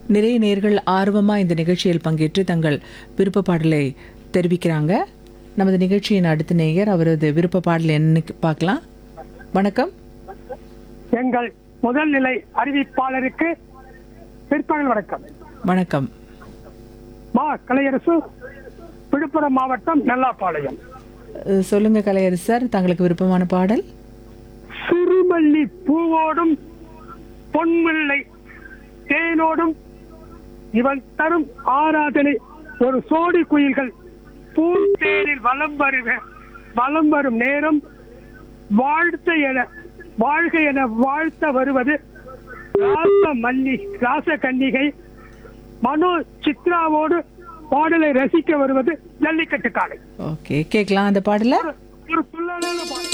நிறைய நேர்கள் ஆர்வமாக இந்த நிகழ்ச்சியில் பங்கேற்று தங்கள் விருப்ப பாடலை தெரிவிக்கிறாங்க நமது நிகழ்ச்சியின் அடுத்த நேயர் அவரது விருப்ப பாடல் என்ன பார்க்கலாம் வணக்கம் எங்கள் முதல் நிலை அறிவிப்பாளருக்கு பிற்பகல் வணக்கம் வணக்கம் மா கலையரசு விழுப்புரம் மாவட்டம் நெல்லாப்பாளையம் அஹ், சொல்லுங்க கலையரசு சார் தங்களுக்கு விருப்பமான பாடல் சிறுமல்லி பூவோடும் பொன்முல்லை தேனோடும் இவன் தரும் ஆராதனை ஒரு சோடி குயில்கள் பூந்தேரில் வலம் வருக வலம் வரும் நேரம் வாழ்த்த என வாழ்க என வாழ்த்த வருவது ராச மல்லி ராச கன்னிகை மனோ சித்ராவோடு பாடலை ரசிக்க வருவது ஜல்லிக்கட்டு காலை ஓகே கேட்கலாம் அந்த பாடலை ஒரு துள்ளலான பாடல்